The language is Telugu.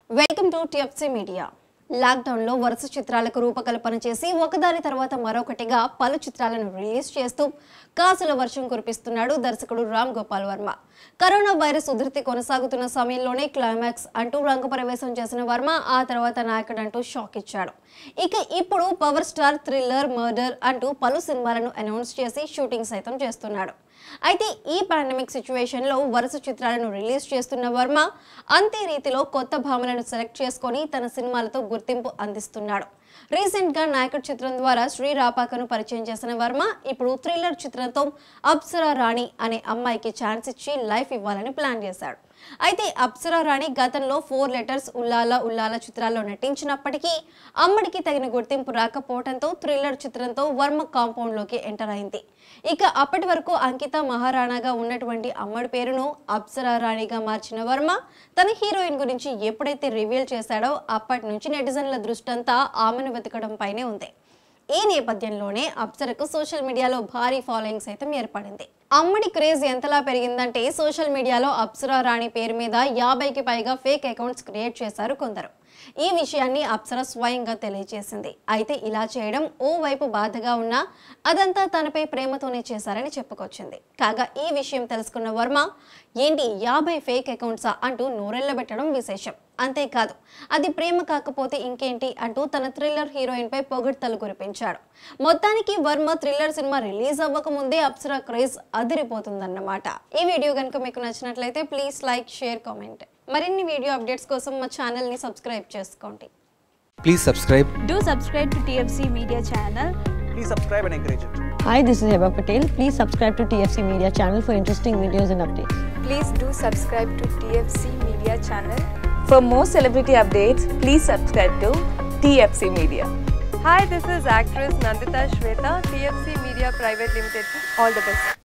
వెల్కమ్ టు టిఎఫ్సి మీడియా లాక్డౌన్లో వరుస చిత్రాలకు రూపకల్పన చేసి ఒకదాని తర్వాత మరొకటిగా పలు చిత్రాలను రిలీజ్ చేస్తూ కాసుల వర్షం కురిపిస్తున్నాడు దర్శకుడు రామ్ గోపాల్ వర్మ కరోనా వైరస్ ఉధృతి కొనసాగుతున్న సమయంలోనే క్లైమాక్స్ అంటూ రంగ ప్రవేశం చేసిన వర్మ ఆ తర్వాత నాయకుడు అంటూ షాక్ ఇచ్చాడు ఇక ఇప్పుడు పవర్ స్టార్ థ్రిల్లర్ మర్డర్ అంటూ పలు సినిమాలను అనౌన్స్ చేసి షూటింగ్ సైతం చేస్తున్నాడు అయితే ఈ పాండమిక్ సిచ్యువేషన్లో వరుస చిత్రాలను రిలీజ్ చేస్తున్న వర్మ అంతే రీతిలో కొత్త భామలను సెలెక్ట్ చేసుకొని తన సినిమాలతో గుర్తింపు అందిస్తున్నాడు రీసెంట్ గా నాయకుడు చిత్రం ద్వారా శ్రీ రాపాకను పరిచయం చేసిన వర్మ ఇప్పుడు థ్రిల్లర్ చిత్రంతో అప్సరా రాణి అనే అమ్మాయికి ఛాన్స్ ఇచ్చి లైఫ్ ఇవ్వాలని ప్లాన్ చేశాడు అయితే అప్సరా రాణి గతంలో ఫోర్ లెటర్స్ ఉల్లాల ఉల్లాల చిత్రాల్లో నటించినప్పటికీ అమ్మడికి తగిన గుర్తింపు రాకపోవడంతో థ్రిల్లర్ చిత్రంతో వర్మ కాంపౌండ్లోకి ఎంటర్ అయింది ఇక అప్పటి వరకు అంకిత మహారాణాగా ఉన్నటువంటి అమ్మడి పేరును అప్సరా రాణిగా మార్చిన వర్మ తన హీరోయిన్ గురించి ఎప్పుడైతే రివీల్ చేశాడో అప్పటి నుంచి నెటిజన్ల దృష్టంతా ఆమెను వెతకడం పైనే ఉంది ఈ నేపథ్యంలోనే అప్సరకు సోషల్ మీడియాలో భారీ ఫాలోయింగ్ సైతం ఏర్పడింది అమ్మడి క్రేజ్ ఎంతలా పెరిగిందంటే సోషల్ మీడియాలో అప్సరా రాణి పేరు మీద యాభైకి పైగా ఫేక్ అకౌంట్స్ క్రియేట్ చేశారు కొందరు ఈ విషయాన్ని అప్సర స్వయంగా తెలియజేసింది అయితే ఇలా చేయడం ఓ వైపు బాధగా ఉన్నా అదంతా తనపై ప్రేమతోనే చేశారని చెప్పుకొచ్చింది కాగా ఈ విషయం తెలుసుకున్న వర్మ ఏంటి యాభై ఫేక్ అకౌంట్సా అంటూ నోరెళ్లబెట్టడం విశేషం అంతేకాదు అది ప్రేమ కాకపోతే ఇంకేంటి అంటూ తన థ్రిల్లర్ హీరోయిన్ పై పొగడ్తలు కురిపించాడు మొత్తానికి వర్మ థ్రిల్లర్ సినిమా రిలీజ్ అవ్వక ముందే అప్సరా క్రేజ్ అదిరిపోతుందన్నమాట ఈ వీడియో కనుక మీకు నచ్చినట్లయితే ప్లీజ్ లైక్ షేర్ కామెంట్ మరిన్ని వీడియో అప్డేట్స్ కోసం మా ఛానల్ని సబ్స్క్రైబ్ చేసుకోండి Please subscribe. Do subscribe to TFC Media channel. please subscribe and encourage it. Hi, this is Heba Patel. Please subscribe to TFC Media channel for interesting videos and updates. Please do subscribe to TFC Media channel. For more celebrity updates, please subscribe to TFC Media. Hi, this is actress Nandita Shweta, TFC Media Private Limited. All the best.